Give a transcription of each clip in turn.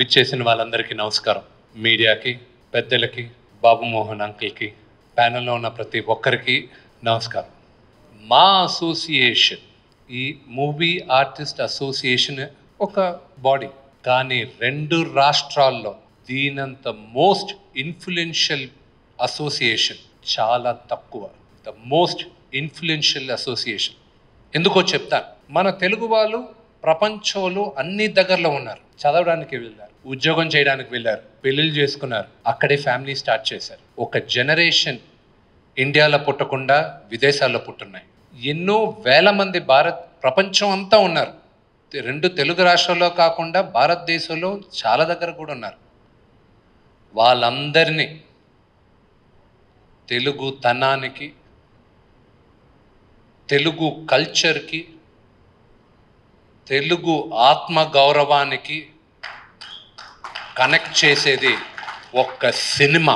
విచ్చేసిన వాళ్ళందరికీ నమస్కారం మీడియాకి పెద్దలకి బాబు మోహన్ అంకిల్కి ప్యానెల్లో ఉన్న ప్రతి ఒక్కరికి నమస్కారం మా అసోసియేషన్ ఈ మూవీ ఆర్టిస్ట్ అసోసియేషన్ ఒక బాడీ కానీ రెండు రాష్ట్రాల్లో దీనంత మోస్ట్ ఇన్ఫ్లుయెన్షియల్ అసోసియేషన్ చాలా తక్కువ ద మోస్ట్ ఇన్ఫ్లుయెన్షియల్ అసోసియేషన్ ఎందుకో చెప్తాను మన తెలుగు వాళ్ళు ప్రపంచంలో అన్ని దగ్గరలో ఉన్నారు చదవడానికి వెళ్ళారు ఉద్యోగం చేయడానికి వెళ్ళారు పెళ్ళిళ్ళు చేసుకున్నారు అక్కడే ఫ్యామిలీ స్టార్ట్ చేశారు ఒక జనరేషన్ ఇండియాలో పుట్టకుండా విదేశాల్లో పుట్టున్నాయి ఎన్నో వేల మంది భారత్ ప్రపంచం అంతా ఉన్నారు రెండు తెలుగు రాష్ట్రాల్లో కాకుండా భారతదేశంలో చాలా దగ్గర కూడా ఉన్నారు వాళ్ళందరినీ తెలుగు తనానికి తెలుగు కల్చర్కి తెలుగు ఆత్మ గౌరవానికి కనెక్ట్ చేసేది ఒక్క సినిమా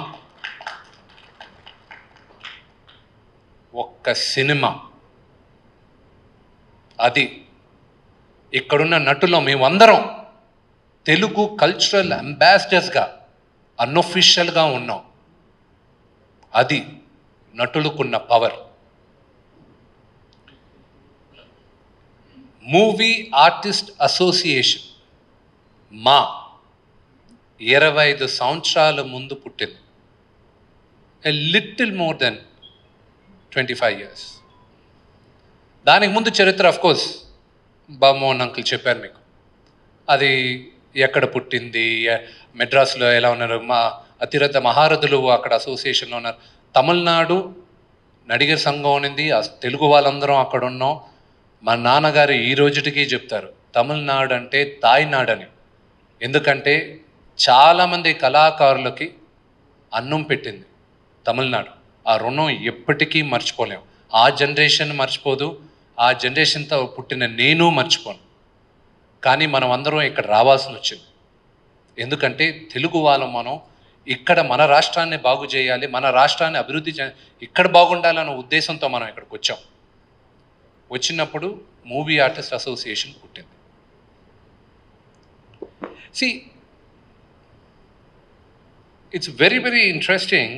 ఒక్క సినిమా అది ఇక్కడున్న నటులో మేమందరం తెలుగు కల్చరల్ అంబాసిడర్స్గా అన్అఫిషియల్గా ఉన్నాం అది నటులకున్న పవర్ మూవీ ఆర్టిస్ట్ అసోసియేషన్ మా ఇరవై ఐదు సంవత్సరాల ముందు పుట్టింది a little more than twenty five years దానికి ముందు చరిత్ర ఆఫ్ కోర్స్ బామోహన్ అంకుల్ చెప్పారు మీకు అది ఎక్కడ పుట్టింది ఎ- మెడ్రాస్లో ఎలా ఉన్నారు మా అతిరథ మహారథులు అక్కడ అసోసియేషన్లో ఉన్నారు తమిళనాడు నడిగర్ సంఘం ఉన్నింది ఆ తెలుగు వాళ్ళందరం అక్కడ ఉన్నాం మా నాన్నగారు ఈ రోజుటికి చెప్తారు తమిళనాడు అంటే తాయినాడు అని ఎందుకంటే చాలామంది కళాకారులకి అన్నం పెట్టింది తమిళనాడు ఆ రుణం ఎప్పటికీ మర్చిపోలేం ఆ జనరేషన్ మర్చిపోదు ఆ జనరేషన్తో పుట్టిన నేను మర్చిపోను కానీ మనం అందరం ఇక్కడ రావాల్సి వచ్చింది ఎందుకంటే తెలుగు వాళ్ళం మనం ఇక్కడ మన రాష్ట్రాన్ని బాగు చేయాలి మన రాష్ట్రాన్ని అభివృద్ధి చే ఇక్కడ బాగుండాలన్న ఉద్దేశంతో మనం ఇక్కడికి వచ్చాం వచ్చినప్పుడు మూవీ ఆర్టిస్ట్ అసోసియేషన్ పుట్టింది see it's very very interesting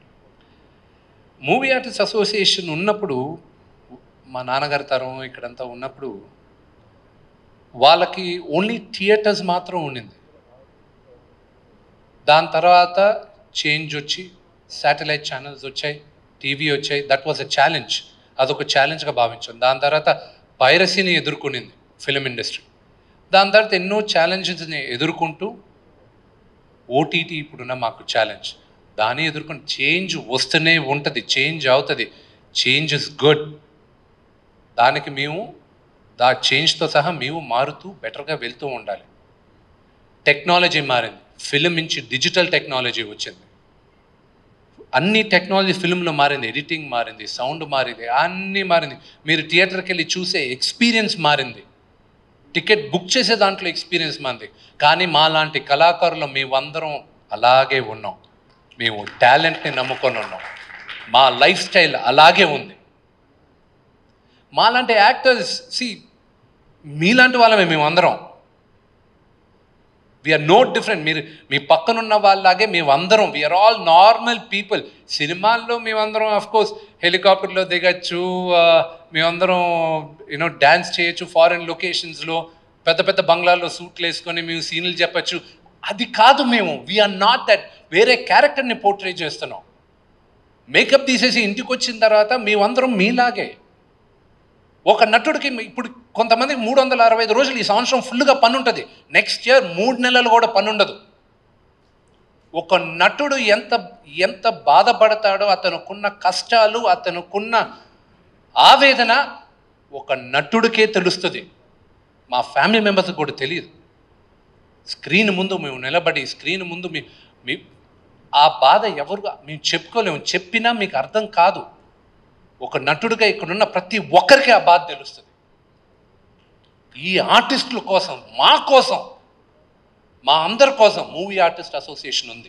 movie artist association ఉన్నప్పుడు మా నాన్నగారి తరం ఇక్కడంతా ఉన్నప్పుడు వాళ్ళకి ఓన్లీ థియేటర్స్ మాత్రం ఉండింది దాని తర్వాత చేంజ్ వచ్చి శాటిలైట్ ఛానల్స్ వచ్చాయి టీవీ వచ్చాయి దట్ వాజ్ ఎ ఛాలెంజ్ అదొక ఛాలెంజ్గా భావించాం దాని తర్వాత పైరసీని ఎదుర్కొనింది ఫిలిం ఇండస్ట్రీ దాని తర్వాత ఎన్నో ఛాలెంజెస్ని ఎదుర్కొంటూ ఓటీటీ ఇప్పుడున్న మాకు ఛాలెంజ్ దాన్ని ఎదుర్కొని చేంజ్ వస్తూనే ఉంటుంది చేంజ్ అవుతుంది చేంజ్ ఇస్ గుడ్ దానికి మేము దా చేంజ్తో సహా మేము మారుతూ బెటర్గా వెళ్తూ ఉండాలి టెక్నాలజీ మారింది ఫిలిం నుంచి డిజిటల్ టెక్నాలజీ వచ్చింది అన్ని టెక్నాలజీ ఫిల్మ్లో మారింది ఎడిటింగ్ మారింది సౌండ్ మారింది అన్నీ మారింది మీరు థియేటర్కి వెళ్ళి చూసే ఎక్స్పీరియన్స్ మారింది టికెట్ బుక్ చేసే దాంట్లో ఎక్స్పీరియన్స్ మారింది కానీ మా లాంటి కళాకారులు మేమందరం అలాగే ఉన్నాం మేము టాలెంట్ని నమ్ముకొని ఉన్నాం మా లైఫ్ స్టైల్ అలాగే ఉంది మాలాంటి యాక్టర్స్ సి మీలాంటి వాళ్ళమే మేమందరం వీఆర్ నో డిఫరెంట్ మీరు మీ పక్కనున్న వాళ్ళలాగే మేమందరం వీఆర్ ఆల్ నార్మల్ పీపుల్ సినిమాల్లో మేమందరం ఆఫ్ కోర్స్ హెలికాప్టర్లో దిగచ్చు ఆ, మేమందరం యూనో డ్యాన్స్ చేయొచ్చు ఫారిన్ లొకేషన్స్లో పెద్ద పెద్ద బంగ్లాల్లో సూట్లు వేసుకొని మేము సీన్లు చెప్పచ్చు అది కాదు మేము వీఆర్ నాట్ దట్ వేరే క్యారెక్టర్ని పోర్ట్రే చేస్తున్నాం మేకప్ తీసేసి ఇంటికి వచ్చిన తర్వాత మేమందరం మీలాగే ఒక నటుడికి ఇప్పుడు కొంతమందికి మూడు వందల అరవై ఐదు రోజులు ఈ సంవత్సరం ఫుల్గా పని ఉంటుంది నెక్స్ట్ ఇయర్ మూడు నెలలు కూడా పని ఉండదు ఒక నటుడు ఎంత ఎంత బాధపడతాడో అతనుకున్న కష్టాలు అతనుకున్న ఆవేదన ఒక నటుడికే తెలుస్తుంది మా ఫ్యామిలీ మెంబర్స్కి కూడా తెలియదు స్క్రీన్ ముందు మేము నిలబడి స్క్రీన్ ముందు మీ మీ ఆ బాధ ఎవరు మేము చెప్పుకోలేము చెప్పినా మీకు అర్థం కాదు ఒక నటుడిగా ఇక్కడున్న ప్రతి ఒక్కరికి ఆ బాధ తెలుస్తుంది ఈ ఆర్టిస్టుల కోసం మా కోసం మా అందరి కోసం మూవీ ఆర్టిస్ట్ అసోసియేషన్ ఉంది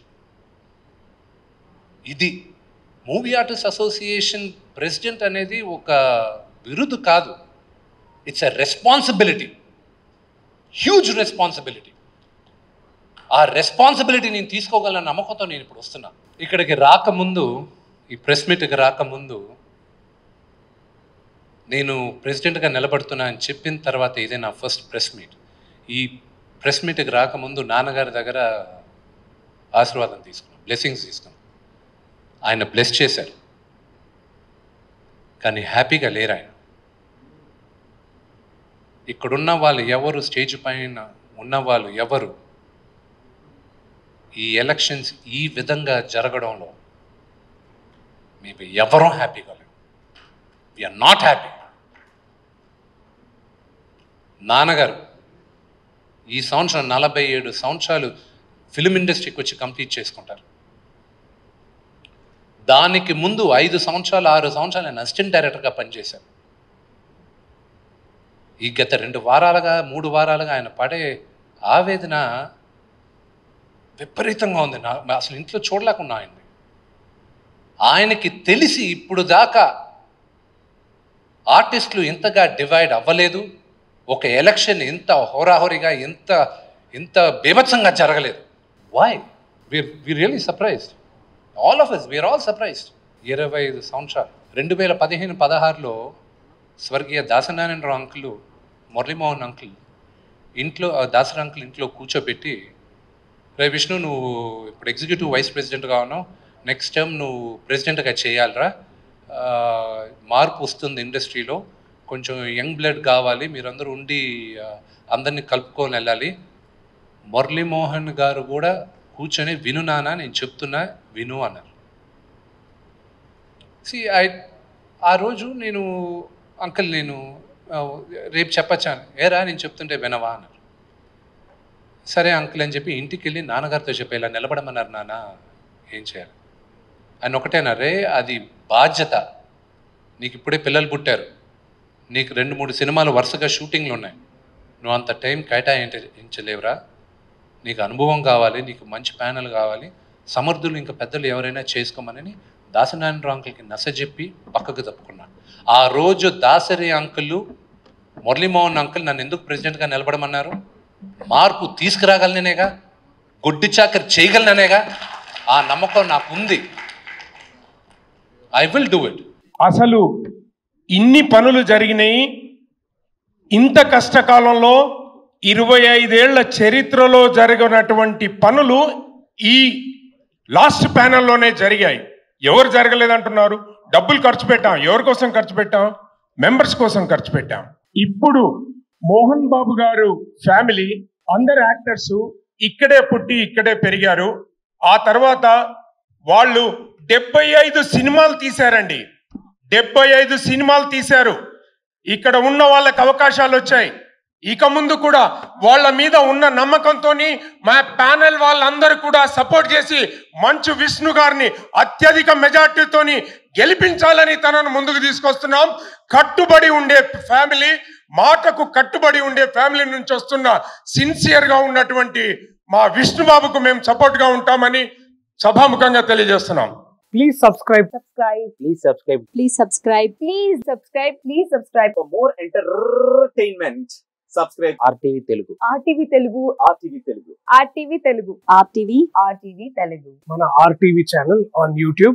ఇది మూవీ ఆర్టిస్ట్ అసోసియేషన్ ప్రెసిడెంట్ అనేది ఒక బిరుదు కాదు it's a responsibility huge responsibility ఆ రెస్పాన్సిబిలిటీ నేను తీసుకోగలన నమ్మకంతో నేను ఇప్పుడు వస్తున్నా ఇక్కడికి రాకముందు ఈ ప్రెస్ మీట్కి రాకముందు నేను ప్రెసిడెంట్గా నిలబడుతున్నా అని చెప్పిన తర్వాత ఇదే నా ఫస్ట్ ప్రెస్ మీట్ ఈ ప్రెస్ మీట్కి రాకముందు నాన్నగారి దగ్గర ఆశీర్వాదం తీసుకున్నాం బ్లెస్సింగ్స్ తీసుకున్నాం ఆయన బ్లెస్ చేశారు కానీ హ్యాపీగా లేరు ఆయన ఇక్కడున్న వాళ్ళు ఎవరు స్టేజ్ పైన ఉన్న వాళ్ళు ఎవరు ఈ ఎలక్షన్స్ ఈ విధంగా జరగడంలో మేము ఎవరూ హ్యాపీగా లేవు విఆర్ నాట్ హ్యాపీ నాన్నగారు ఈ సంవత్సరం నలభై ఏడు సంవత్సరాలు ఫిలిం ఇండస్ట్రీకి వచ్చి కంప్లీట్ చేసుకుంటారు దానికి ముందు ఐదు సంవత్సరాలు ఆరు సంవత్సరాలు నేను అసిస్టెంట్ డైరెక్టర్గా పనిచేశాను ఈ గత రెండు వారాలుగా మూడు వారాలుగా ఆయన పడే ఆవేదన విపరీతంగా ఉంది నా అసలు ఇంట్లో చూడలేకున్నా ఆయన్ని ఆయనకి తెలిసి ఇప్పుడు దాకా ఆర్టిస్టులు ఇంతగా డివైడ్ అవ్వలేదు ఒక ఎలక్షన్ ఇంత హోరాహోరీగా ఇంత ఇంత బీభత్సంగా జరగలేదు why we really surprised all of us we're all surprised ఇరవై ఐదు సంవత్సరాలు రెండు వేల పదిహేను పదహారులో స్వర్గీయ దాసనారాయణరావు అంకుల్ మురళీమోహన్ అంకుల్ ఇంట్లో ఆ దాసరి అంకుల్ ఇంట్లో కూర్చోబెట్టి రే విష్ణు నువ్వు ఇప్పుడు ఎగ్జిక్యూటివ్ వైస్ ప్రెసిడెంట్గా ఉన్నావు నెక్స్ట్ టైం నువ్వు ప్రెసిడెంట్గా చేయాలరా ఆ, మార్పు వస్తుంది ఇండస్ట్రీలో కొంచెం యంగ్ బ్లడ్ కావాలి మీరందరూ ఉండి ఆ, అందరినీ కలుపుకొని వెళ్ళాలి మురళీమోహన్ గారు కూడా కూర్చొని విను నాన్న నేను చెప్తున్నా విను అన్నారు సి ఐ ఆ రోజు నేను అంకుల్ నేను ఆ, రేపు చెప్పచ్చాను ఏరా నేను చెప్తుంటే వినవా అన్నారు సరే అంకుల్ అని చెప్పి ఇంటికి వెళ్ళి నాన్నగారితో చెప్పి ఇలా నిలబడమన్నారు నాన్న ఏం చేయాలి ఆయన ఒకటేనారే అది బాధ్యత నీకు ఇప్పుడే పిల్లలు పుట్టారు నీకు రెండు మూడు సినిమాలు వరుసగా షూటింగ్లు ఉన్నాయి నువ్వు అంత టైం కేటాయించలేవురా నీకు అనుభవం కావాలి నీకు మంచి ప్యానల్ కావాలి సమర్థులు ఇంకా పెద్దలు ఎవరైనా చేసుకోమని దాసనారాయణరావు అంకుల్కి నస చెప్పి పక్కకు తప్పుకున్నాను ఆ రోజు దాసరి అంకుల్ మురళీమోహన్ అంకుల్ నన్ను ఎందుకు ప్రెసిడెంట్గా నిలబడమన్నారు మార్పు తీసుకురాగలనేగా గుడ్డి చాకరి చేయగలననేగా ఆ నమ్మకం నాకు ఉంది ఐ విల్ డూ ఇట్ అసలు ఇన్ని పనులు జరిగినాయి ఇంత కష్టకాలంలో ఇరవై ఐదేళ్ల చరిత్రలో జరిగినటువంటి పనులు ఈ లాస్ట్ ప్యానెల్లోనే జరిగాయి ఎవరు జరగలేదంటున్నారు డబ్బులు ఖర్చు పెట్టాం ఎవరి కోసం ఖర్చు పెట్టాం మెంబర్స్ కోసం ఖర్చు పెట్టాం ఇప్పుడు మోహన్ బాబు గారు ఫ్యామిలీ అందరు యాక్టర్స్ ఇక్కడే పుట్టి ఇక్కడే పెరిగారు ఆ తర్వాత వాళ్ళు డెబ్బై ఐదు సినిమాలు తీశారండి డెబ్బై ఐదు సినిమాలు తీశారు ఇక్కడ ఉన్న వాళ్ళకి అవకాశాలు వచ్చాయి ఇక ముందు కూడా వాళ్ళ మీద ఉన్న నమ్మకంతో మా ప్యానెల్ వాళ్ళందరూ కూడా సపోర్ట్ చేసి మంచు విష్ణు గారిని అత్యధిక మెజార్టీతోని గెలిపించాలని తనను ముందుకు తీసుకొస్తున్నాం కట్టుబడి ఉండే ఫ్యామిలీ మాటకు కట్టుబడి ఉండే ఫ్యామిలీ నుంచి వస్తున్న సిన్సియర్ గా ఉన్నటువంటి మా విష్ణుబాబుకు మేము సపోర్ట్ గా ఉంటామని సభాముఖంగా తెలియజేస్తున్నాం Please subscribe. subscribe Please subscribe. please subscribe please subscribe please subscribe for more entertainment subscribe RTV Telugu. RTV Telugu RTV Telugu RTV Telugu RTV RTV Telugu మన RTV channel on YouTube.